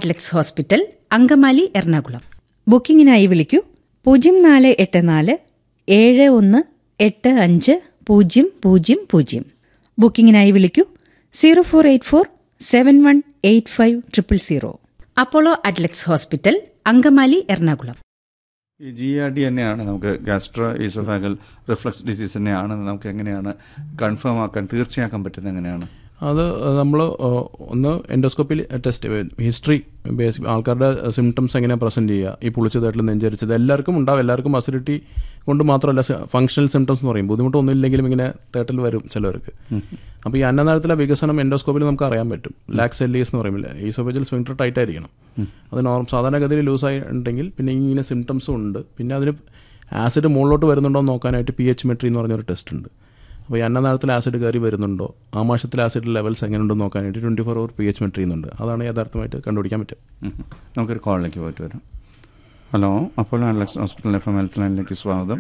Adlux hospital Angamaly Ernakulam ബുക്കിംഗിനായി വിളിക്കൂ പൂജ്യം നാല് എട്ട് നാല് ഏഴ് ഒന്ന് എട്ട് അഞ്ച് പൂജ്യം പൂജ്യം പൂജ്യം ബുക്കിംഗിനായി വിളിക്കൂ zero four eight four seven one eight five triple zero Apollo Adlux hospital Angamaly Ernakulam ഈ ജി ആർ ഡി തന്നെയാണ് നമുക്ക് ഗാസ്ട്രോ ഈസോഫാഗൽ റിഫ്ലക്സ് ഡിസീസ് തന്നെയാണെന്ന് നമുക്ക് എങ്ങനെയാണ് കൺഫേം ആക്കാൻ തീർച്ചയാക്കാൻ പറ്റുന്നത് എങ്ങനെയാണ് അത് നമ്മൾ ഒന്ന് എൻഡോസ്കോപ്പിൽ ടെസ്റ്റ് ഹിസ്റ്ററി ബേസിക് ആൾക്കാരുടെ സിംറ്റംസ് എങ്ങനെയാണ് പ്രസൻറ്റ് ചെയ്യുക ഈ പുളിച്ചതായിട്ടുള്ള നെഞ്ചരിച്ചത് എല്ലാവർക്കും ഉണ്ടാവും എല്ലാവർക്കും അസിഡിറ്റി കൊണ്ട് മാത്രമല്ല ഫങ്ഷണൽ സിംറ്റംസ് എന്ന് പറയും ബുദ്ധിമുട്ടൊന്നും ഇല്ലെങ്കിലും ഇങ്ങനെ തേട്ടൽ വരും ചിലവർക്ക് അപ്പോൾ ഈ അന്നനാളത്തിലെ വികസനം എൻഡോസ്കോപ്പിൽ നമുക്ക് അറിയാൻ പറ്റും ലാക്സ് എല്ലീസ് എന്ന് പറയുമ്പോൾ ഈസോഫേജൽ സ്വിങ്ടർ ടൈറ്റ് ആയിരിക്കണം അത് നോർം സാധാരണഗതിയിൽ ലൂസായി ഉണ്ടെങ്കിൽ പിന്നെ ഇങ്ങനെ സിംറ്റംസും ഉണ്ട് പിന്നെ അതിന് ആസിഡ് മുകളിലോട്ട് വരുന്നുണ്ടോ എന്ന് നോക്കാനായിട്ട് പി എച്ച് മെട്രി എന്ന് പറഞ്ഞൊരു ടെസ്റ്റ് ഉണ്ട് അപ്പോൾ ഈ അന്നനാളത്തിൽ ആസിഡ് കയറി വരുന്നുണ്ടോ ആമാശത്തിൽ ആസിഡ് ലെവൽസ് എങ്ങനെയുണ്ടെന്ന് നോക്കാനായിട്ട് twenty four hour P H metry ചെയ്യുന്നുണ്ട് അതാണ് യഥാർത്ഥമായിട്ട് കണ്ടുപിടിക്കാൻ പറ്റും ഉം. നമുക്കൊരു കോളിലേക്ക് പോയിട്ട് വരാം ഹലോ അപ്പോൾ Adlux hospital F M health ലൈനിലേക്ക് സ്വാഗതം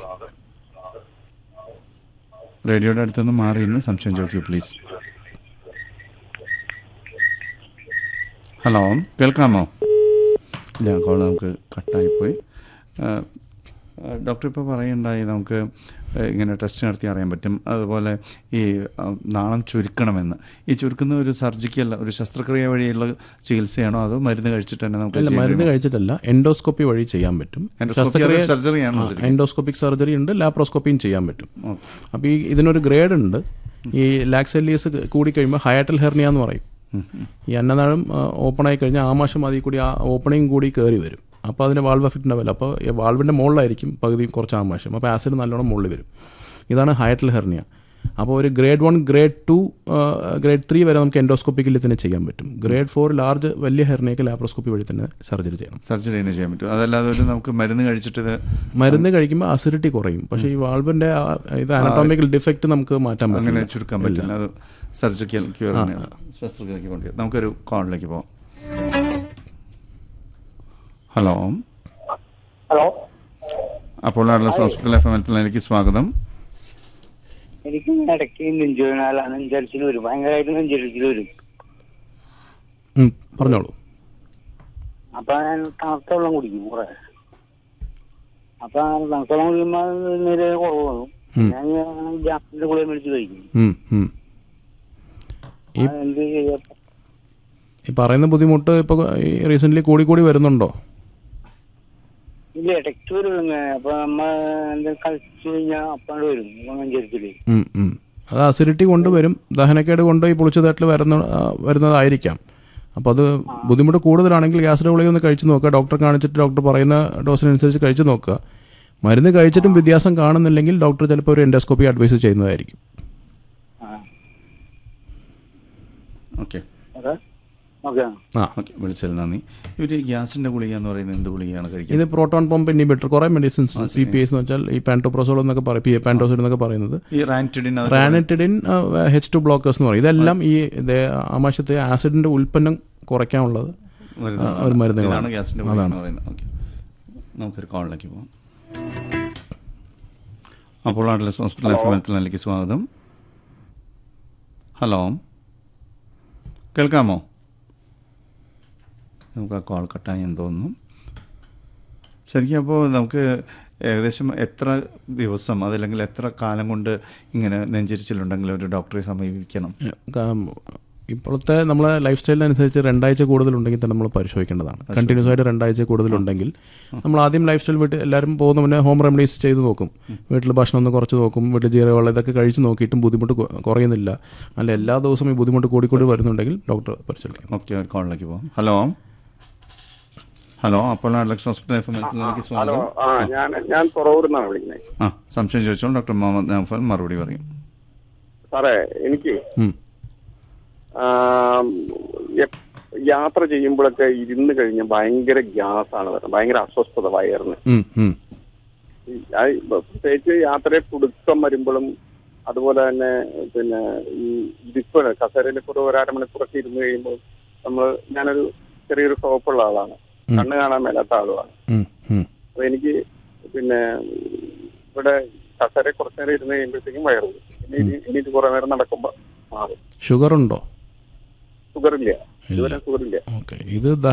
റേഡിയോയുടെ അടുത്തുനിന്ന് മാറി ഇന്ന് സംശയം ചോദിക്കൂ പ്ലീസ് ഹലോ കേൾക്കാമോ ഇല്ല കോൾ നമുക്ക് കട്ടായിപ്പോയി ഡോക്ടർ ഇപ്പോൾ പറയുണ്ടായി നമുക്ക് ഏഹ്, ഇങ്ങനെ ടെസ്റ്റ് നടത്തി അറിയാൻ പറ്റും അതുപോലെ ഈ ആ, നാളം ചുരുക്കണമെന്ന് ഈ ചുരുക്കുന്ന ഒരു സർജിക്കൽ ഒരു ശസ്ത്രക്രിയ വഴിയുള്ള ചികിത്സയാണോ അതോ മരുന്ന് കഴിച്ചിട്ട് തന്നെ നമുക്ക് അല്ല ചെയ്യാൻ മരുന്ന് കഴിയുമോ? കഴിച്ചിട്ടല്ല എൻഡോസ്കോപ്പി വഴി ചെയ്യാൻ പറ്റും Endoscopy അത് surgery ആണോ ആ, ശരിക്കും? എൻഡോസ്കോപ്പിക് സർജറി ഉണ്ട് ലാപ്രോസ്കോപ്പിയും ചെയ്യാൻ പറ്റും ഓക്കെ. അപ്പോൾ ഈ ഇതിനൊരു ഗ്രേഡ് ഉണ്ട് ഈ ലാക്സെല്ലീസ് കൂടി കഴിയുമ്പോൾ ഹയാറ്റൽ ഹെർണിയ എന്ന് പറയും ഈ അന്നനാളം ഓപ്പൺ ആയി കഴിഞ്ഞാൽ ആമാശം അതിൽ കൂടി ആ ഓപ്പണിങ് കൂടി കയറി വരും അപ്പോൾ അതിന് വാൾവ് എഫക്റ്റ് ഉണ്ടാവില്ല അപ്പോൾ ഈ വാൾവിൻ്റെ മുകളിലായിരിക്കും പകുതി കുറച്ച് ആമാശം അപ്പോൾ ആസിഡ് നല്ലോണം മുകളിൽ വരും ഇതാണ് ഹയറ്റൽ ഹെർണിയ അപ്പോൾ ഒരു grade one grade two grade three വരെ നമുക്ക് എൻഡോസ്കോപ്പിക്കിൽ തന്നെ ചെയ്യാൻ പറ്റും ഗ്രേഡ് ഫോർ ലാർജ് വലിയ ഹെർണിയക്ക് ലാപ്രോസ്കോപ്പി വഴി തന്നെ സർജറി ചെയ്യണം സർജറി തന്നെ ചെയ്യാൻ പറ്റും അതല്ലാതെ ഒരു നമുക്ക് മരുന്ന് കഴിച്ചിട്ട് ഇത് മരുന്ന് കഴിക്കുമ്പോൾ അസിഡിറ്റി കുറയും പക്ഷേ ഈ വാൾവിൻ്റെ ഇത് അനട്ടോമിക്കൽ ഡിഫക്റ്റ് നമുക്ക് മാറ്റാൻ അങ്ങനെ പറ്റില്ല ചുരുക്കാൻ പറ്റില്ല അത് സർജിക്കൽ ക്യൂർ തന്നെയാണ് ശസ്ത്രക്രിയക്ക് കൊണ്ട് നമുക്കൊരു കോളിലേക്ക് പോവാം ഹലോ ഹലോ അപ്പോൾ അഡ്ലസ് ഹോസ്പിറ്റൽ എഫ് എം ഹെൽത്തിലേക്ക് സ്വാഗതം എനിക്ക് ഇടയ്ക്ക് നെഞ്ചുവേദന നെഞ്ചരിച്ചിൽ വരും ഭയങ്കരമായിട്ട് നെഞ്ചരിച്ചിൽ വരും ഉം, പറഞ്ഞോളൂ അപ്പൊ ഞാൻ തണുത്ത വെള്ളം കുടിക്കും കുറെ അപ്പൊ തണുത്ത വെള്ളം കുടിക്കുമ്പോ നേരെ കുറവ് വന്നു ഞാൻ ജാമിന്റെ ഗുളിക മേടിച്ച് കഴിക്കും ഉം, ഉം. ഈ അത് എന്ത് ചെയ്യാ ഈ പറയുന്ന ബുദ്ധിമുട്ട് ഇപ്പോൾ റീസെൻ്റ്ലി കൂടി കൂടി വരുന്നുണ്ടോ ഇല്ല ഇടയ്ക്ക് വരും ഇങ്ങനെ അപ്പൊ നമ്മ എന്തെങ്കിലും കഴിച്ചു കഴിഞ്ഞാൽ അപ്പാണ്ട് വരും അപ്പൊ നെഞ്ചരിച്ചില് ഉം, ഉം. അത് അസിഡിറ്റി കൊണ്ടുവരും ദഹനക്കേട് കൊണ്ട് ഈ പുളിച്ചതായിട്ട് വരുന്ന ആ, വരുന്നതായിരിക്കാം അപ്പോൾ അത് ബുദ്ധിമുട്ട് കൂടുതലാണെങ്കിൽ ഗ്യാസിൻ്റെ ഗുളിക ഒന്ന് കഴിച്ച് നോക്കുക ഡോക്ടറെ കാണിച്ചിട്ട് ഡോക്ടർ പറയുന്ന ഡോസിനനുസരിച്ച് കഴിച്ച് നോക്കുക മരുന്ന് കഴിച്ചിട്ടും വ്യത്യാസം കാണുന്നില്ലെങ്കിൽ ഡോക്ടർ ചിലപ്പോൾ ഒരു എൻഡോസ്കോപ്പി അഡ്വൈസ് ചെയ്യുന്നതായിരിക്കും ആ ഓക്കെ ഓക്കെ ഓക്കെ ആ ഓക്കെ വിളിച്ചതിൽ നന്ദി ഇവർ ഗ്യാസിന്റെ ഗുളിക എന്ന് പറയുന്നത് എന്ത് ഗുളികയാണ് കഴിക്കുന്നത് ഇത് പ്രോട്ടോൺ പമ്പ് ഇൻഹിബിറ്റർ കുറേ മെഡിസിൻസ് പി പി എസ് എന്ന് വെച്ചാൽ ഈ പാൻറ്റോപ്രോസോൾ എന്നൊക്കെ പറയും പി പാൻറ്റോസിഡ് എന്നൊക്കെ പറയുന്നത് ഈ റാൻറ്റിഡിൻ അത് റാനറ്റിഡിൻ എച്ച് ടു ബ്ലോക്കേഴ്സ് എന്ന് പറയും ഇതെല്ലാം ഈ ഇത് ആമാശത്തെ ആസിഡിന്റെ ഉൽപ്പന്നം കുറയ്ക്കാനുള്ളത് മരുന്ന് ആ, ഒരു മരുന്നുകളാണ്. ഇതാണ് ഗ്യാസിന്റെ ഗുളിക എന്ന് പറയുന്നത് ഓക്കെ നമുക്കൊരു കോളിലേക്ക് പോകാം അപ്പോൾ അഡ്ലസ് ഹോസ്പിറ്റൽ എഫ് എം ഹെൽത്തിലേക്ക് സ്വാഗതം ഹലോ കേൾക്കാമോ നമുക്ക് ആ കോൾ കട്ടായി എന്ന് തോന്നുന്നു ശരിക്കും അപ്പോൾ നമുക്ക് ഏകദേശം എത്ര ദിവസം അതല്ലെങ്കിൽ എത്ര കാലം കൊണ്ട് ഇങ്ങനെ നെഞ്ചരിച്ചിലുണ്ടെങ്കിൽ ഒരു ഡോക്ടറെ സമീപിക്കണം കാം- ഇപ്പോഴത്തെ നമ്മളെ ലൈഫ് സ്റ്റൈലിനനുസരിച്ച് രണ്ടാഴ്ച കൂടുതലുണ്ടെങ്കിൽ തന്നെ നമ്മൾ പരിശോധിക്കേണ്ടതാണ് കണ്ടിന്യൂസ് ആയിട്ട് രണ്ടാഴ്ച കൂടുതലുണ്ടെങ്കിൽ നമ്മൾ ആദ്യം ലൈഫ് സ്റ്റൈൽ വീട്ടിൽ എല്ലാവരും പോകുന്ന മുന്നേ ഹോം റെമഡീസ് ചെയ്ത് നോക്കും വീട്ടിൽ ഭക്ഷണം ഒന്ന് കുറച്ച് നോക്കും വീട്ടിൽ ജീരകവെള്ളം ഇതൊക്കെ കഴിച്ച് നോക്കിയിട്ടും ബുദ്ധിമുട്ട് കൊ- കുറയുന്നില്ല അല്ല എല്ലാ ദിവസവും ഈ ബുദ്ധിമുട്ട് കൂടിക്കൂടി വരുന്നുണ്ടെങ്കിൽ ഡോക്ടർ പരിശോധിക്കണം ഓക്കെ ഒരു കോളിലേക്ക് പോകാം ഹലോ ഹലോ അപ്പോൾ അലക്സ് ഹോസ്പിറ്റൽ എഫ് എം ഹെൽത്തിലേക്ക് ഹലോ സ്വാഗതം ആ ഞാൻ ഞാൻ തുറവൂരിൽ നിന്നാണ് വിളിക്കുന്നത് ആ സംശയം ചോദിച്ചോളൂ ഡോക്ടർ മുഹമ്മദ് നൗഫൽ മറുപടി പറയും സാറേ എനിക്ക് ഉം. ആം, എപ്- യാത്ര ചെയ്യുമ്പോഴൊക്കെ ഇരുന്ന് കഴിഞ്ഞ് ഭയങ്കര ഗ്യാസാണ് വരുന്നത് ഭയങ്കര അസ്വസ്ഥത വയറിന് ഉം, ഉം. ഈ ആ- ഇപ്പൊ പ്രത്യേകിച്ച് യാത്രയെ പുടുക്കം വരുമ്പോഴും അതുപോലെ തന്നെ പിന്നെ ഈ ഇരിപ്പ് കസേരയിൽ കൂടെ ഒരു അരമണിക്കൂറൊക്കെ ഇരുന്ന് കഴിയുമ്പോൾ നമ്മൾ ഞാനൊരു ചെറിയൊരു ഷോപ്പുള്ള ആളാണ് കണ്ണ് കാണാൻ മേലാത്ത ആളുമാണ് ഉം, ഉം. അപ്പൊ എനിക്ക് പിന്നെ ഇവിടെ കസേര കുറച്ചു നേരം ഇരുന്ന് കഴിയുമ്പോഴത്തേക്കും വയറു വരും. പിന്നെ ഇനി- എനിക്ക് കുറെ നേരം നടക്കുമ്പോ മാറും ഷുഗർ ഉണ്ടോ ഷുഗർ ഇല്ല ഇതുവരെ ഷുഗർ ഇല്ല ഓക്കെ ഇത്